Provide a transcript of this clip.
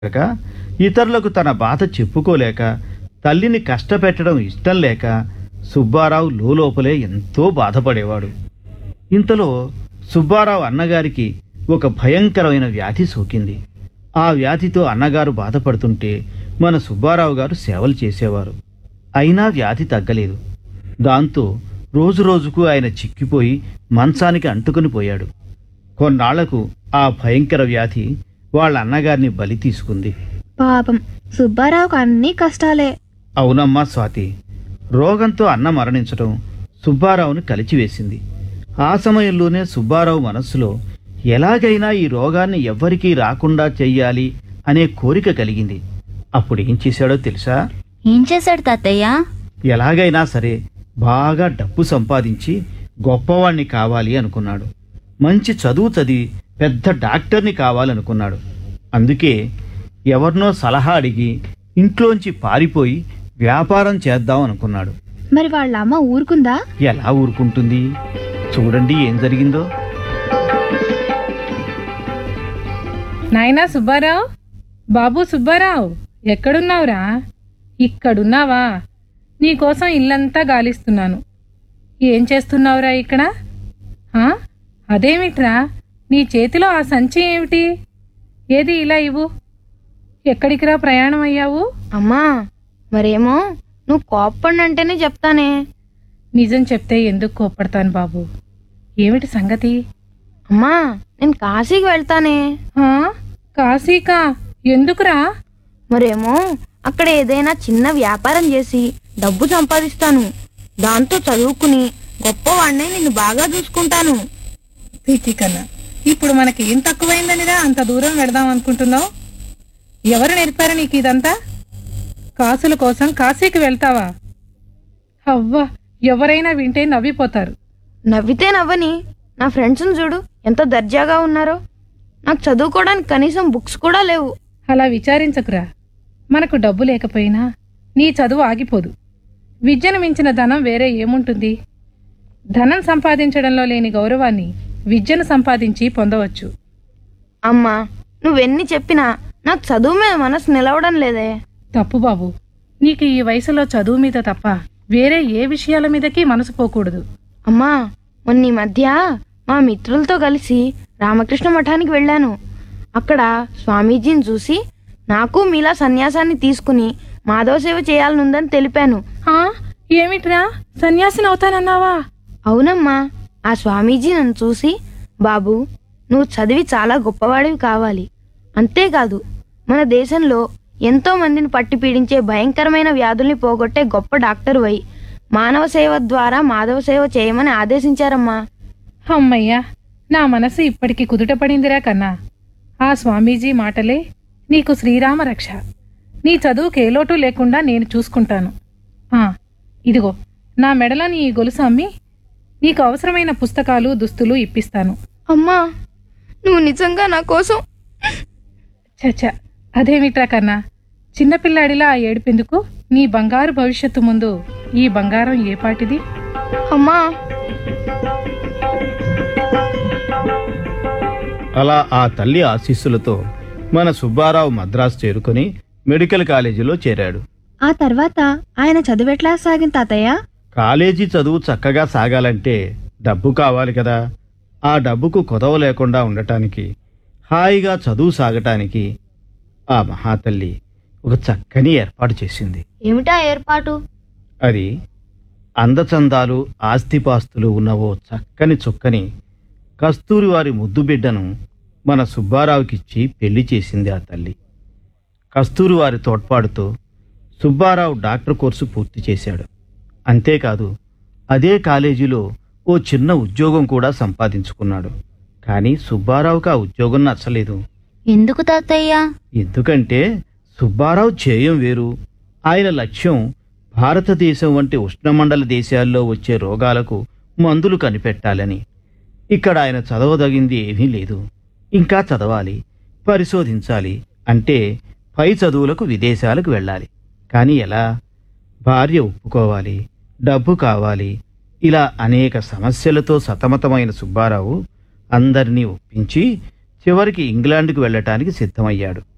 లేక ఇతరులకు తన బాధ చెప్పుకోలేక తల్లిని కష్టపెట్టడం ఇష్టం లేక సుబ్బారావు లోపలే ఎంతో బాధపడేవాడు ఇంతలో సుబ్బారావు అన్నగారికి ఒక భయంకరమైన వ్యాధి సోకింది ఆ వ్యాధితో అన్నగారు బాధపడుతుంటే మన సుబ్బారావు గారు సేవలు చేసేవారు అయినా వ్యాధి తగ్గలేదు దాంతో రోజు రోజుకు ఆయన చిక్కిపోయి మంచానికి అంటుకుని పోయాడు కొన్నాళ్లకు ఆ భయంకర వ్యాధి వాళ్ళ అన్నగారిని బలి తీసుకుంది పాపం సుబ్బారావుకు అన్ని కష్టాలే అవునమ్మా స్వాతి రోగంతో అన్న మరణించడం సుబ్బారావుని కలిచివేసింది ఆ సమయంలోనే సుబ్బారావు మనస్సులో ఎలాగైనా ఈ రోగాన్ని ఎవ్వరికీ రాకుండా చెయ్యాలి అనే కోరిక కలిగింది అప్పుడు ఏం చేశాడో తెలుసా ఏం చేశాడు తాతయ్య ఎలాగైనా సరే బాగా డబ్బు సంపాదించి గొప్పవాణ్ణి కావాలి అనుకున్నాడు మంచి చదువు చదివి పెద్ద డాక్టర్ని కావాలనుకున్నాడు అందుకే ఎవరినో సలహా అడిగి ఇంట్లోంచి పారిపోయి వ్యాపారం చేద్దాం అనుకున్నాడు మరి వాళ్ళ అమ్మ ఊరుకుందా ఎలా ఊరుకుంటుంది చూడండి ఏం జరిగిందో నాయనా సుబ్బారావు బాబు సుబ్బారావు ఎక్కడున్నావురా ఇక్కడున్నావా నీకోసం ఇల్లంతా గాలిస్తున్నాను ఏం చేస్తున్నావురా ఇక్కడ ఆ? అదేమిట్రా నీ చేతిలో ఆ సంచి ఏమిటి ఏది ఇలా ఇవ్వు ఎక్కడికిరా ప్రయాణం అయ్యావు అమ్మా మరేమో నువ్వు కోప్పడినంటేనే చెప్తానే నిజం చెప్తే ఎందుకు కోప్పడతాను బాబు ఏమిటి సంగతి అమ్మా నేను కాశీకి వెళ్తానే ఆ? కాశీకా ఎందుకురా మరేమో అక్కడ ఏదైనా చిన్న వ్యాపారం చేసి డబ్బు సంపాదిస్తాను దాంతో చదువుకుని గొప్పవాడిని నిన్ను బాగా చూసుకుంటాను తీతి కన్నా ఇప్పుడు మనకి ఏం తక్కువైందనిరా అంత దూరం వెడదాం అనుకుంటున్నావు ఎవరు నేర్పారు నీకు ఇదంతా కాసుల కోసం కాశీకి వెళ్తావా అవ్వా ఎవరైనా వింటే నవ్విపోతారు నవ్వితే నవ్వని నా ఫ్రెండ్స్ని చూడు ఎంత దర్జాగా ఉన్నారో నాకు చదువుకోవడానికి కనీసం బుక్స్ కూడా లేవు అలా విచారించకురా మనకు డబ్బు లేకపోయినా నీ చదువు ఆగిపోదు విద్యను మించిన ధనం వేరే ఏముంటుంది ధనం సంపాదించడంలో లేని గౌరవాన్ని విద్యను సంపాదించి పొందవచ్చు అమ్మా నువ్వెన్ని చెప్పినా నాకు చదువు మీద మనసు నిలవడం లేదే తప్పు బాబు నీకు ఈ వయసులో చదువు మీద తప్ప వేరే ఏ విషయాల మీదకి మనసు పోకూడదు అమ్మా మొన్న ఈ మధ్య మా మిత్రులతో కలిసి రామకృష్ణ మఠానికి వెళ్ళాను అక్కడ స్వామీజీని చూసి నాకు మీలా సన్యాసాన్ని తీసుకుని మాధవ సేవ చేయాలనుందని తెలిపాను ఆ ఏమిట్రా సన్యాసిని అవుతానన్నావా అవునమ్మా ఆ స్వామీజీ నన్ను చూసి బాబు నువ్వు చదివి చాలా గొప్పవాడివి కావాలి అంతేకాదు మన దేశంలో ఎంతో మందిని పట్టి పీడించే భయంకరమైన వ్యాధుల్ని పోగొట్టే గొప్ప డాక్టర్ వై మానవ సేవ ద్వారా మాధవ సేవ చేయమని ఆదేశించారమ్మా అమ్మయ్యా నా మనసు ఇప్పటికి కుదుటపడిందిరా కన్నా ఆ స్వామీజీ మాటలే నీకు శ్రీరామ రక్ష నీ చదువుకి ఏ లోటు లేకుండా నేను చూసుకుంటాను ఆ ఇదిగో నా మెడలోని ఈ గొలుసు అమ్మి నీకు అవసరమైన పుస్తకాలు దుస్తులు ఇప్పిస్తాను అమ్మా నువ్వు నిజంగా నా కోసం చచ్చ అదేమిట్రా కన్నా చిన్నపిల్లాడిలా ఆ ఏడుపెందుకు నీ బంగారు భవిష్యత్తు ముందు ఈ బంగారం ఏ పాటిది అమ్మా అలా ఆ తల్లి ఆశీస్సులతో మన సుబ్బారావు మద్రాసు చేరుకొని మెడికల్ కాలేజీలో చేరాడు ఆ తర్వాత ఆయన చదువెట్లా సాగింది తాతయ్య కాలేజీ చదువు చక్కగా సాగాలంటే డబ్బు కావాలి కదా ఆ డబ్బుకు కొదవ లేకుండా ఉండటానికి హాయిగా చదువు సాగటానికి ఆ మహాతల్లి ఒక చక్కని ఏర్పాటు చేసింది ఏమిటా ఏర్పాటు అది అందచందాలు ఆస్తిపాస్తులు ఉన్న ఓ చక్కని చుక్కని కస్తూరి వారి ముద్దు బిడ్డను మన సుబ్బారావుకిచ్చి పెళ్లి చేసింది ఆ తల్లి కస్తూరి వారి తోడ్పాటుతో సుబ్బారావు డాక్టర్ కోర్సు పూర్తి చేశాడు అంతేకాదు అదే కాలేజీలో ఓ చిన్న ఉద్యోగం కూడా సంపాదించుకున్నాడు కానీ సుబ్బారావుకి ఆ ఉద్యోగం నచ్చలేదు ఎందుకు తాతయ్య ఎందుకంటే సుబ్బారావు ధ్యేయం వేరు ఆయన లక్ష్యం భారతదేశం వంటి ఉష్ణమండల దేశాల్లో వచ్చే రోగాలకు మందులు కనిపెట్టాలని ఇక్కడ ఆయన చదవదగింది ఏమీ లేదు ఇంకా చదవాలి పరిశోధించాలి అంటే పై చదువులకు విదేశాలకు వెళ్ళాలి కానీ ఎలా భార్య ఒప్పుకోవాలి డబ్బు కావాలి ఇలా అనేక సమస్యలతో సతమతమైన సుబ్బారావు అందరినీ ఒప్పించి చివరికి ఇంగ్లాండ్కు వెళ్ళటానికి సిద్ధమయ్యాడు